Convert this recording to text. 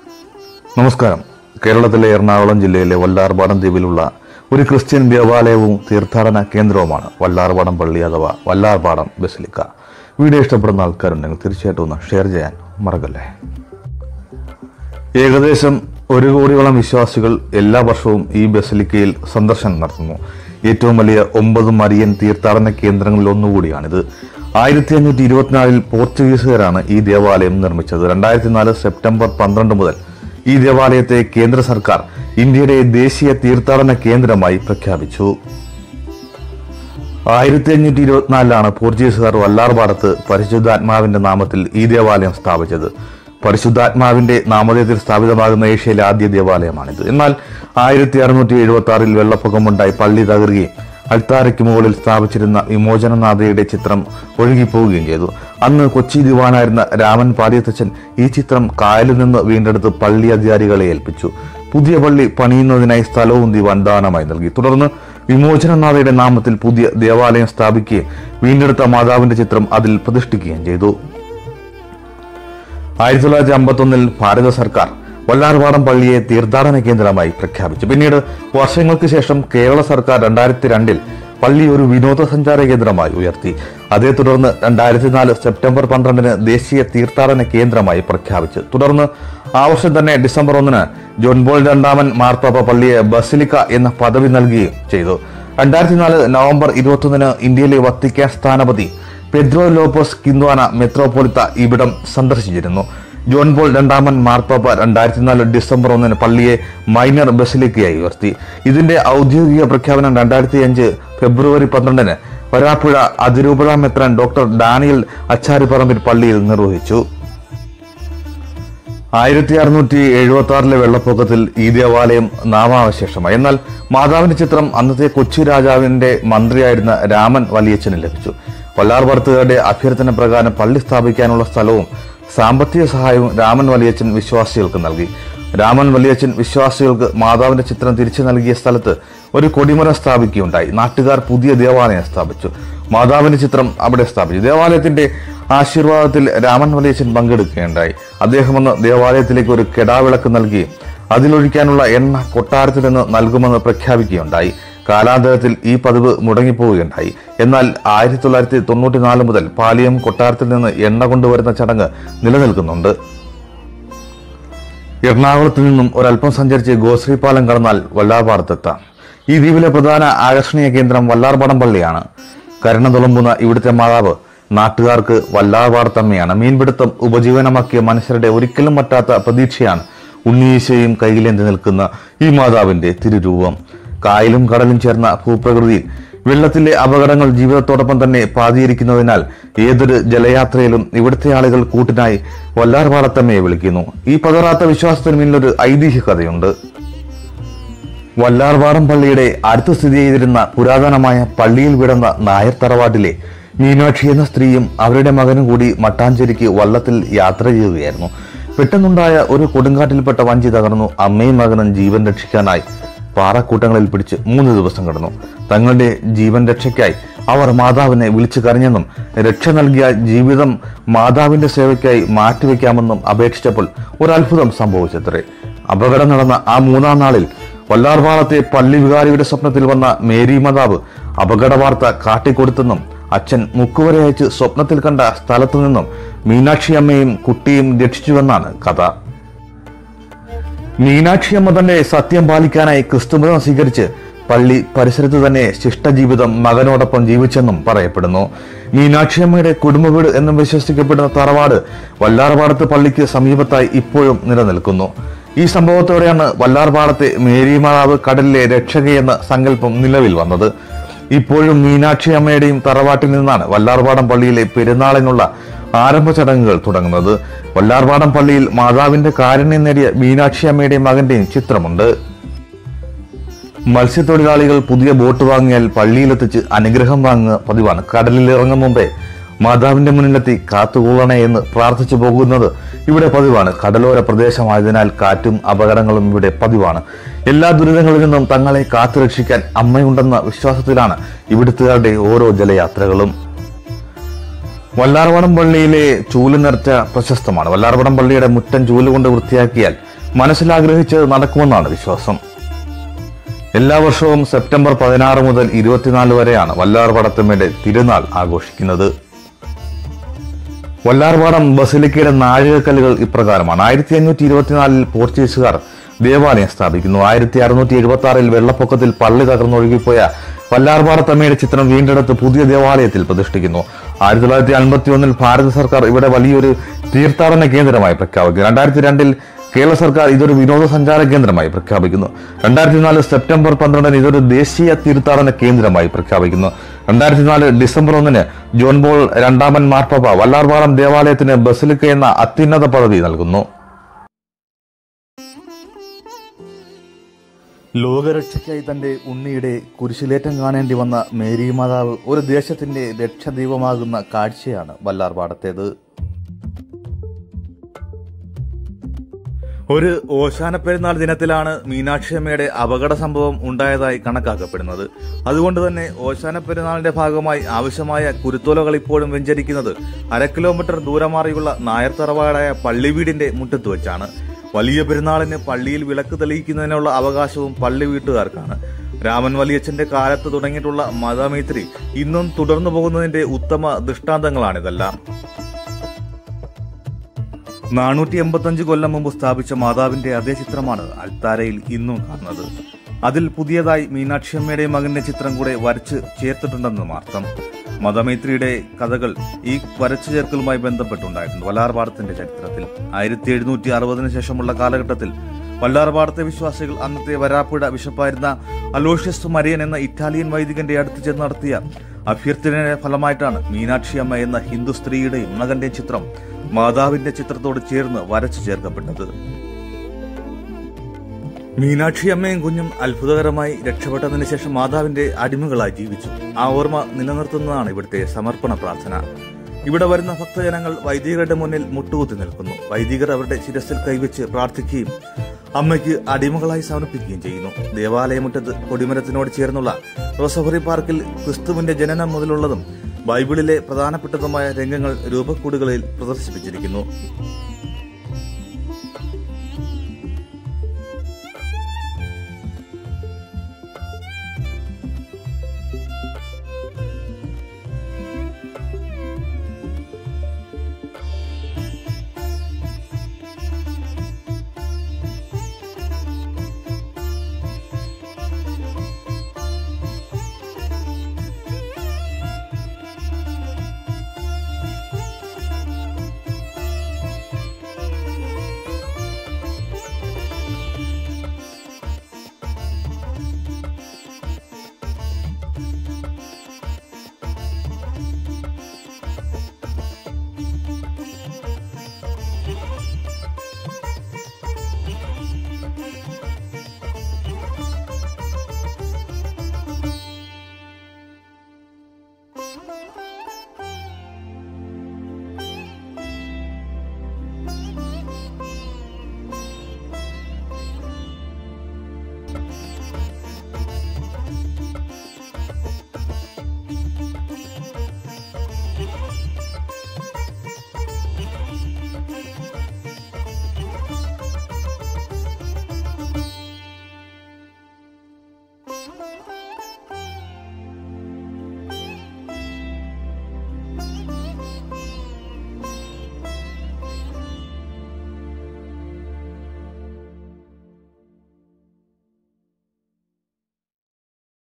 നമസ്കാരം കേരളത്തിലെ എറണാകുളം ജില്ലയിലെ വല്ലാർപാടം ദ്വീപിലുള്ള ഒരു ക്രിസ്ത്യൻ ദേവാലയവും തീർത്ഥാടന കേന്ദ്രവുമാണ് വല്ലാർപാടം പള്ളി അഥവാ വല്ലാർപാടം ബസിലിക്ക വീഡിയോ ഇഷ്ടപ്പെടുന്ന ആൾക്കാരുണ്ടെങ്കിൽ തീർച്ചയായിട്ടും ഒന്ന് ഷെയർ ചെയ്യാൻ മറക്കല്ലേ ഏകദേശം ഒരു കോടിയോളം വിശ്വാസികൾ എല്ലാ വർഷവും ഈ ബസിലിക്കയിൽ സന്ദർശനം നടത്തുന്നു ഏറ്റവും വലിയ ഒമ്പത് മരിയൻ തീർത്ഥാടന കേന്ദ്രങ്ങളിൽ ഒന്നുകൂടിയാണിത് ആയിരത്തി അഞ്ഞൂറ്റി ഇരുപത്തിനാലിൽ പോർച്ചുഗീസുകാരാണ് ഈ ദേവാലയം നിർമ്മിച്ചത് രണ്ടായിരത്തി നാല് സെപ്റ്റംബർ പന്ത്രണ്ട് മുതൽ ഈ ദേവാലയത്തെ കേന്ദ്ര സർക്കാർ ഇന്ത്യയുടെ ദേശീയ തീർത്ഥാടന കേന്ദ്രമായി പ്രഖ്യാപിച്ചു ആയിരത്തി അഞ്ഞൂറ്റി ഇരുപത്തിനാലിലാണ് പോർച്ചുഗീസുകാർ വല്ലാർപാടത്ത് പരിശുദ്ധാത്മാവിന്റെ നാമത്തിൽ ഈ ദേവാലയം സ്ഥാപിച്ചത് പരിശുദ്ധാത്മാവിന്റെ നാമധേയത്തിൽ സ്ഥാപിതമാകുന്ന ഏഷ്യയിലെ ആദ്യ ദേവാലയമാണിത് എന്നാൽ ആയിരത്തി അറുന്നൂറ്റി എഴുപത്തി ആറിൽ വെള്ളപ്പൊക്കമുണ്ടായി പള്ളി തകരുകയും അൾത്താരയ്ക്ക് മുകളിൽ സ്ഥാപിച്ചിരുന്ന വിമോചനനാഥയുടെ ചിത്രം ഒഴുകിപ്പോവുകയും ചെയ്തു അന്ന് കൊച്ചി ദിവാനായിരുന്ന രാമൻ പാലിയത്തച്ഛൻ ഈ ചിത്രം കായലിൽ നിന്ന് വീണ്ടെടുത്ത് പള്ളി അധികാരികളെ ഏൽപ്പിച്ചു പുതിയ പള്ളി പണിയുന്നതിനായി സ്ഥലവും ദിവാൻ ദാനമായി നൽകി തുടർന്ന് വിമോചനനാഥയുടെ നാമത്തിൽ പുതിയ ദേവാലയം സ്ഥാപിക്കുകയും വീണ്ടെടുത്ത മാതാവിന്റെ ചിത്രം അതിൽ പ്രതിഷ്ഠിക്കുകയും ചെയ്തു ആയിരത്തി തൊള്ളായിരത്തി അമ്പത്തൊന്നിൽ ഭാരത സർക്കാർ വല്ലാർപാടം പള്ളിയെ തീർത്ഥാടന കേന്ദ്രമായി പ്രഖ്യാപിച്ചു പിന്നീട് വർഷങ്ങൾക്ക് ശേഷം കേരള സർക്കാർ രണ്ടായിരത്തി രണ്ടിൽ പള്ളി ഒരു വിനോദസഞ്ചാര കേന്ദ്രമായി ഉയർത്തി അതേ തുടർന്ന് രണ്ടായിരത്തി നാല് സെപ്റ്റംബർ പന്ത്രണ്ടിന് ദേശീയ തീർത്ഥാടന കേന്ദ്രമായി പ്രഖ്യാപിച്ചു തുടർന്ന് ആ വർഷം തന്നെ ഡിസംബർ ഒന്നിന് ജോൺ ബോൾ രണ്ടാമൻ മാർപ്പാപ്പ പള്ളിയെ ബസിലിക്ക എന്ന പദവി നൽകുകയും ചെയ്തു രണ്ടായിരത്തി നാല് നവംബർ ഇരുപത്തൊന്നിന് ഇന്ത്യയിലെ വത്തിക്കാൻ സ്ഥാനപതി പെദ്രോ ലോപ്പോസ് കിന്വാന മെത്രോപൊളിത്ത ഇവിടം സന്ദർശിച്ചിരുന്നു ജോൺ പോൾ രണ്ടാമൻ മാർപ്പാപ്പ രണ്ടായിരത്തി നാല് ഡിസംബർ ഒന്നിന് പള്ളിയെ മൈനർ ബസിലിക്കയായി ഉയർത്തി ഇതിന്റെ ഔദ്യോഗിക പ്രഖ്യാപനം രണ്ടായിരത്തി അഞ്ച് ഫെബ്രുവരി പന്ത്രണ്ടിന് വരാപ്പുഴ അതിരൂപത മെത്രാൻ ഡോക്ടർ ഡാനിയൽ അച്ചാരിപ്പറമ്പിൽ പള്ളിയിൽ നിർവഹിച്ചു ആയിരത്തി അറുന്നൂറ്റി എഴുപത്തി ആറിലെ വെള്ളപ്പൊക്കത്തിൽ ഈ ദേവാലയം നാമാവശേഷമായി എന്നാൽ മാതാവിന്റെ ചിത്രം അന്നത്തെ കൊച്ചി രാജാവിന്റെ മന്ത്രിയായിരുന്ന രാമൻ വലിയച്ഛന് ലഭിച്ചു വല്ലാർപുറത്തുകാരുടെ അഭ്യർത്ഥന പ്രകാരം പള്ളി സ്ഥാപിക്കാനുള്ള സ്ഥലവും സാമ്പത്തിക സഹായവും രാമൻ വലിയച്ഛൻ വിശ്വാസികൾക്ക് നൽകി രാമൻ വലിയച്ഛൻ വിശ്വാസികൾക്ക് മാതാവിന്റെ ചിത്രം തിരിച്ചു നൽകിയ സ്ഥലത്ത് ഒരു കൊടിമരം സ്ഥാപിക്കുകയുണ്ടായി നാട്ടുകാർ പുതിയ ദേവാലയം സ്ഥാപിച്ചു മാതാവിന്റെ ചിത്രം അവിടെ സ്ഥാപിച്ചു ദേവാലയത്തിന്റെ ആശീർവാദത്തിൽ രാമൻ വലിയച്ഛൻ പങ്കെടുക്കുകയുണ്ടായി അദ്ദേഹം അന്ന് ദേവാലയത്തിലേക്ക് ഒരു കെടാവിളക്ക് നൽകി അതിലൊഴിക്കാനുള്ള എണ്ണ കൊട്ടാരത്തിൽ നിന്ന് നൽകുമെന്ന് പ്രഖ്യാപിക്കുകയുണ്ടായി കാലാന്തരത്തിൽ ഈ പതിവ് മുടങ്ങിപ്പോവുകയുണ്ടായി എന്നാൽ ആയിരത്തി തൊള്ളായിരത്തി തൊണ്ണൂറ്റി നാല് മുതൽ പാലിയം കൊട്ടാരത്തിൽ നിന്ന് എണ്ണ കൊണ്ടുവരുന്ന ചടങ്ങ് നിലനിൽക്കുന്നുണ്ട് എറണാകുളത്ത് നിന്നും ഒരല്പം സഞ്ചരിച്ച് ഗോശ്രീ പാലം കടന്നാൽ വല്ലാർപാടത്തെത്താം ഈ ദ്വീപിലെ പ്രധാന ആകർഷണീയ കേന്ദ്രം വല്ലാർപാടം പള്ളിയാണ് കരുണ തുളുമ്പുന്ന ഇവിടുത്തെ മാതാവ് നാട്ടുകാർക്ക് വല്ലാർപാടത്തമ്മയാണ് മീൻപിടുത്തം ഉപജീവനമാക്കിയ മനുഷ്യരുടെ ഒരിക്കലും പറ്റാത്ത പ്രതീക്ഷയാണ് ഉണ്ണീശയും കൈയിലേന്തി നിൽക്കുന്ന ഈ മാതാവിന്റെ തിരുരൂപം കായലും കടലും ചേർന്ന ഭൂപ്രകൃതിയിൽ വെള്ളത്തിലെ അപകടങ്ങൾ ജീവിതത്തോടൊപ്പം തന്നെ പാതിയിരിക്കുന്നതിനാൽ ഏതൊരു ജലയാത്രയിലും ഇവിടുത്തെ ആളുകൾ കൂട്ടിനായി വല്ലാർപാടത്തമ്മയെ വിളിക്കുന്നു ഈ പകരാത്ത വിശ്വാസത്തിന് പിന്നിലൊരു ഐതിഹ്യ കഥയുണ്ട് വല്ലാർപാടം പള്ളിയുടെ അടുത്ത് സ്ഥിതി ചെയ്തിരുന്ന പുരാതനമായ പള്ളിയിൽ വിടന്ന നായർ തറവാട്ടിലെ മീനാക്ഷി എന്ന സ്ത്രീയും അവരുടെ മകനും കൂടി മട്ടാഞ്ചേരിക്ക് വള്ളത്തിൽ യാത്ര ചെയ്യുകയായിരുന്നു പെട്ടെന്നുണ്ടായ ഒരു കൊടുങ്കാറ്റിൽപ്പെട്ട വഞ്ചി തകർന്നു അമ്മയും മകനും ജീവൻ രക്ഷിക്കാനായി പാറക്കൂട്ടങ്ങളിൽ പിടിച്ച് മൂന്ന് ദിവസം കിടന്നു തങ്ങളുടെ ജീവൻ രക്ഷയ്ക്കായി അവർ മാതാവിനെ വിളിച്ചു കരഞ്ഞെന്നും രക്ഷ നൽകിയ ജീവിതം മാതാവിന്റെ സേവയ്ക്കായി മാറ്റിവെക്കാമെന്നും അപേക്ഷിച്ചപ്പോൾ ഒരു അത്ഭുതം സംഭവിച്ചത്രേ അപകടം നടന്ന ആ മൂന്നാം നാളിൽ വല്ലാർപാളത്തെ പള്ളി വികാരിയുടെ സ്വപ്നത്തിൽ വന്ന മേരി മാതാവ് അപകട വാർത്ത കാട്ടിക്കൊടുത്തെന്നും അച്ഛൻ മുക്കുവരെ അയച്ച് സ്വപ്നത്തിൽ കണ്ട സ്ഥലത്തു നിന്നും മീനാക്ഷി അമ്മയും കുട്ടിയും രക്ഷിച്ചുവെന്നാണ് കഥ മീനാക്ഷി അമ്മ തന്നെ സത്യം പാലിക്കാനായി ക്രിസ്തുമതം സ്വീകരിച്ച് പള്ളി പരിസരത്ത് തന്നെ ശിഷ്ടജീവിതം മകനോടൊപ്പം ജീവിച്ചെന്നും പറയപ്പെടുന്നു മീനാക്ഷി അമ്മയുടെ കുടുംബ വീട് എന്നും വിശ്വസിക്കപ്പെടുന്ന തറവാട് വല്ലാർപാടത്ത് പള്ളിക്ക് സമീപത്തായി ഇപ്പോഴും നിലനിൽക്കുന്നു ഈ സംഭവത്തോടെയാണ് വല്ലാർപാടത്തെ മേരി മാതാവ് കടലിലെ രക്ഷകയെന്ന സങ്കല്പം നിലവിൽ വന്നത് ഇപ്പോഴും മീനാക്ഷി അമ്മയുടെയും തറവാട്ടിൽ നിന്നാണ് വല്ലാർപാടം പള്ളിയിലെ പെരുന്നാളിനുള്ള ആരംഭ ചടങ്ങുകൾ തുടങ്ങുന്നത് വല്ലാർപാടം പള്ളിയിൽ മാതാവിന്റെ കാരുണ്യം നേടിയ മീനാക്ഷി അമ്മയുടെയും മകന്റെയും ചിത്രമുണ്ട് മത്സ്യത്തൊഴിലാളികൾ പുതിയ ബോട്ട് വാങ്ങിയാൽ പള്ളിയിലെത്തിച്ച് അനുഗ്രഹം വാങ്ങുക പതിവാണ് കടലിൽ ഇറങ്ങും മുമ്പേ മാതാവിന്റെ മുന്നിലെത്തി കാത്തുകൊള്ളണേ എന്ന് പ്രാർത്ഥിച്ചു പോകുന്നത് ഇവിടെ പതിവാണ് കടലോര പ്രദേശമായതിനാൽ കാറ്റും അപകടങ്ങളും ഇവിടെ പതിവാണ് എല്ലാ ദുരിതങ്ങളിൽ നിന്നും തങ്ങളെ കാത്തുരക്ഷിക്കാൻ അമ്മയുണ്ടെന്ന വിശ്വാസത്തിലാണ് ഇവിടുത്തുകാരുടെ ഓരോ ജലയാത്രകളും വല്ലാർവടം പള്ളിയിലെ ചൂല് നിറച്ച പ്രശസ്തമാണ് വല്ലാർവടം പള്ളിയുടെ മുറ്റം ചൂല് കൊണ്ട് വൃത്തിയാക്കിയാൽ മനസ്സിലാഗ്രഹിച്ച് നടക്കുമെന്നാണ് വിശ്വാസം എല്ലാ വർഷവും സെപ്റ്റംബർ പതിനാറ് മുതൽ ഇരുപത്തിനാല് വരെയാണ് വല്ലാർപാടത്തമ്മയുടെ തിരുനാൾ ആഘോഷിക്കുന്നത് വല്ലാർപാടം ബസിലിക്കയുടെ നാഴികക്കല്ലുകൾ ഇപ്രകാരമാണ് ആയിരത്തി അഞ്ഞൂറ്റി ഇരുപത്തിനാലിൽ പോർച്ചുഗീസുകാർ ദേവാലയം സ്ഥാപിക്കുന്നു ആയിരത്തി അറുന്നൂറ്റി എഴുപത്തി ആറിൽ വെള്ളപ്പൊക്കത്തിൽ പള്ളി തകർന്നൊഴുകിപ്പോയ വല്ലാർപാടത്തമ്മയുടെ ചിത്രം വീണ്ടെടുത്ത് പുതിയ ദേവാലയത്തിൽ പ്രതിഷ്ഠിക്കുന്നു ആയിരത്തി തൊള്ളായിരത്തി അൻപത്തി ഒന്നിൽ ഭാരത സർക്കാർ ഇവിടെ വലിയൊരു തീർത്ഥാടന കേന്ദ്രമായി പ്രഖ്യാപിക്കുന്നു രണ്ടായിരത്തി രണ്ടിൽ കേരള സർക്കാർ ഇതൊരു വിനോദസഞ്ചാര കേന്ദ്രമായി പ്രഖ്യാപിക്കുന്നു രണ്ടായിരത്തി നാല് സെപ്റ്റംബർ പന്ത്രണ്ടിന് ഇതൊരു ദേശീയ തീർത്ഥാടന കേന്ദ്രമായി പ്രഖ്യാപിക്കുന്നു രണ്ടായിരത്തി നാല് ഡിസംബർ ഒന്നിന് ജോൺ ബോൾ രണ്ടാമൻ മാർപ്പാപ്പ വല്ലാർപാടം ദേവാലയത്തിന് ബസിലിക്ക എന്ന അത്യുന്നത പദവി നൽകുന്നു ലോകരക്ഷയ്ക്കായി തന്റെ ഉണ്ണിയുടെ കുരിശിലേറ്റം കാണേണ്ടി വന്ന മേരി മാതാവ് ഒരു ദേശത്തിന്റെ രക്ഷദൈവമാകുന്ന കാഴ്ചയാണ് വല്ലാർപാടത്തേത് ഒരു ഓശാന പെരുന്നാൾ ദിനത്തിലാണ് മീനാക്ഷിയമ്മയുടെ അപകട സംഭവം ഉണ്ടായതായി കണക്കാക്കപ്പെടുന്നത് അതുകൊണ്ട് തന്നെ ഓശാന പെരുന്നാളിന്റെ ഭാഗമായി ആവശ്യമായ കുരുത്തോലകൾ ഇപ്പോഴും വെഞ്ചരിക്കുന്നത് അര കിലോമീറ്റർ ദൂരമാറിയുള്ള നായർ തറവാടായ പള്ളിവീടിന്റെ മുറ്റത്ത് വെച്ചാണ് വലിയ പെരുന്നാളിന് പള്ളിയിൽ വിളക്ക് തെളിയിക്കുന്നതിനുള്ള അവകാശവും പള്ളി വീട്ടുകാർക്കാണ് രാമൻ വലിയച്ഛന്റെ കാലത്ത് തുടങ്ങിയിട്ടുള്ള മതമൈത്രി ഇന്നും തുടർന്നു പോകുന്നതിന്റെ ഉത്തമ ദൃഷ്ടാന്തങ്ങളാണിതെല്ലാം നാനൂറ്റി എൺപത്തഞ്ച് കൊല്ലം മുമ്പ് സ്ഥാപിച്ച മാതാവിന്റെ അതേ ചിത്രമാണ് അൽത്താരയിൽ ഇന്നും കാണുന്നത് അതിൽ പുതിയതായി മീനാക്ഷിയമ്മയുടെ മകന്റെ ചിത്രം കൂടെ വരച്ച് ചേർത്തിട്ടുണ്ടെന്ന് മാത്രം മതമൈത്രിയുടെ കഥകൾ ഈ വരച്ചു ചേർക്കലുമായി ബന്ധപ്പെട്ടുണ്ടായിട്ടുണ്ട് വല്ലാർപാടത്തിന്റെ ചരിത്രത്തിൽ ആയിരത്തി എഴുന്നൂറ്റി അറുപതിന് ശേഷമുള്ള കാലഘട്ടത്തിൽ വല്ലാർപാടത്തെ വിശ്വാസികൾ അന്നത്തെ വരാപ്പുഴ ബിഷപ്പായിരുന്ന അലോഷ്യസ് മരിയൻ എന്ന ഇറ്റാലിയൻ വൈദികന്റെ അടുത്ത് ചെന്ന് നടത്തിയ അഭ്യർത്ഥനയുടെ ഫലമായിട്ടാണ് മീനാക്ഷി അമ്മ എന്ന ഹിന്ദു സ്ത്രീയുടെയും മകന്റെയും ചിത്രം മാതാവിന്റെ ചിത്രത്തോട് ചേർന്ന് വരച്ചു ചേർക്കപ്പെട്ടത് മീനാക്ഷി അമ്മയും കുഞ്ഞും അത്ഭുതകരമായി രക്ഷപ്പെട്ടതിന് ശേഷം മാതാവിന്റെ അടിമകളായി ജീവിച്ചു ആ ഓർമ്മ നിലനിർത്തുന്നതാണ് ഇവിടുത്തെ സമർപ്പണ പ്രാർത്ഥന ഇവിടെ വരുന്ന ഭക്തജനങ്ങൾ വൈദികരുടെ മുന്നിൽ മുട്ടുകുത്തി നിൽക്കുന്നു വൈദികർ അവരുടെ ശിരസിൽ കൈവച്ച് പ്രാർത്ഥിക്കുകയും അമ്മയ്ക്ക് അടിമകളായി സമർപ്പിക്കുകയും ചെയ്യുന്നു ദേവാലയമുറ്റത്ത് കൊടിമരത്തിനോട് ചേർന്നുള്ള റോസഫറി പാർക്കിൽ ക്രിസ്തുവിന്റെ ജനനം മുതലുള്ളതും ബൈബിളിലെ പ്രധാനപ്പെട്ടതുമായ രംഗങ്ങൾ രൂപക്കൂടുകളിൽ പ്രദർശിപ്പിച്ചിരിക്കുന്നു